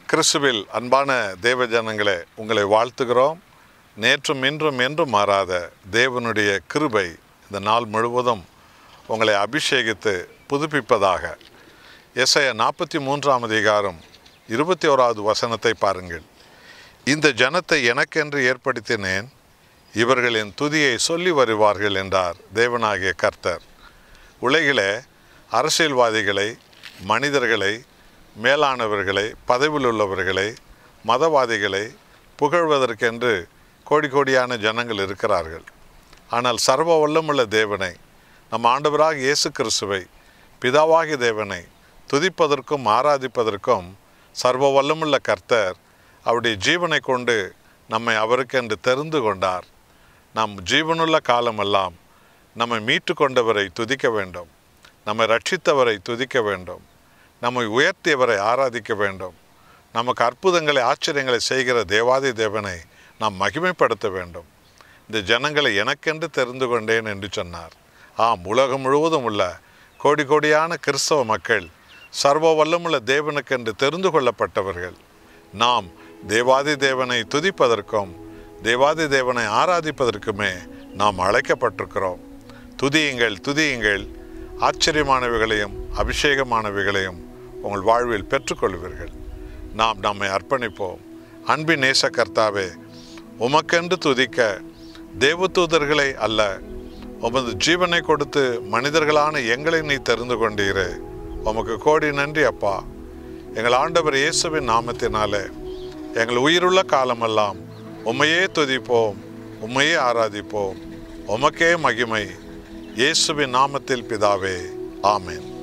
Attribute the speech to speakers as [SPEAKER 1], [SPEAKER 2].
[SPEAKER 1] கிறிஸ்துவில் அன்பான தேவ ஜனங்களே உங்களை வாழ்த்துகிறோம் நேற்றும் இன்றும் என்றும் மாறாத தேவனுடைய கிருபை இந்த நாள் முழுவதும் உங்களை அபிஷேகித்து புதுப்பிப்பதாக எஸ்ஐய நாற்பத்தி மூன்றாம் அதிகாரம் இருபத்தி ஓராவது வசனத்தை பாருங்கள் இந்த ஜனத்தை எனக்கென்று ஏற்படுத்தினேன் இவர்களின் துதியை சொல்லி வருவார்கள் என்றார் தேவனாகிய கர்த்தர் உலகிலே அரசியல்வாதிகளை மனிதர்களை மேலானவர்களை பதவியில் உள்ளவர்களை மதவாதிகளை புகழ்வதற்கென்று கோடி கோடியான ஜனங்கள் இருக்கிறார்கள் ஆனால் சர்வ வல்லமுள்ள தேவனை நம் ஆண்டவராக இயேசு கிறிஸ்துவை பிதாவாகிய தேவனை துதிப்பதற்கும் ஆராதிப்பதற்கும் சர்வ வல்லமுள்ள கர்த்தர் அவருடைய ஜீவனை கொண்டு நம்மை அவருக்கென்று தெரிந்து கொண்டார் நம் ஜீவனுள்ள காலமெல்லாம் நம்மை மீட்டு கொண்டவரை துதிக்க வேண்டும் நம்மை ரட்சித்தவரை துதிக்க வேண்டும் நம்மை உயர்த்தியவரை ஆராதிக்க வேண்டும் நமக்கு அற்புதங்களை ஆச்சரியங்களை செய்கிற தேவாதி தேவனை நாம் மகிமைப்படுத்த வேண்டும் இந்த ஜனங்களை எனக்கென்று தெரிந்து கொண்டேன் என்று சொன்னார் ஆம் உலகம் முழுவதும் உள்ள கோடி கோடியான கிறிஸ்தவ மக்கள் சர்வ வல்லமுள்ள தேவனுக்கென்று தெரிந்து கொள்ளப்பட்டவர்கள் நாம் தேவாதி தேவனை துதிப்பதற்கும் தேவாதி தேவனை ஆராதிப்பதற்குமே நாம் அழைக்கப்பட்டிருக்கிறோம் துதியுங்கள் துதியுங்கள் ஆச்சரியமானவைகளையும் அபிஷேகமானவைகளையும் உங்கள் வாழ்வில் பெற்றுக்கொள்வீர்கள் நாம் நம்மை அர்ப்பணிப்போம் அன்பின் நேச கர்த்தாவே உமக்கென்று துதிக்க தேவதூதர்களை அல்ல உமது ஜீவனை கொடுத்து மனிதர்களான எங்களை நீ தெரிந்து கொண்டீரே உமக்கு கோடி நன்றி அப்பா எங்கள் ஆண்டவர் இயேசுவின் நாமத்தினாலே எங்கள் உயிருள்ள காலமெல்லாம் உம்மையே துதிப்போம் உம்மையே ஆராதிப்போம் உமக்கே மகிமை இயேசுவின் நாமத்தில் பிதாவே ஆமென்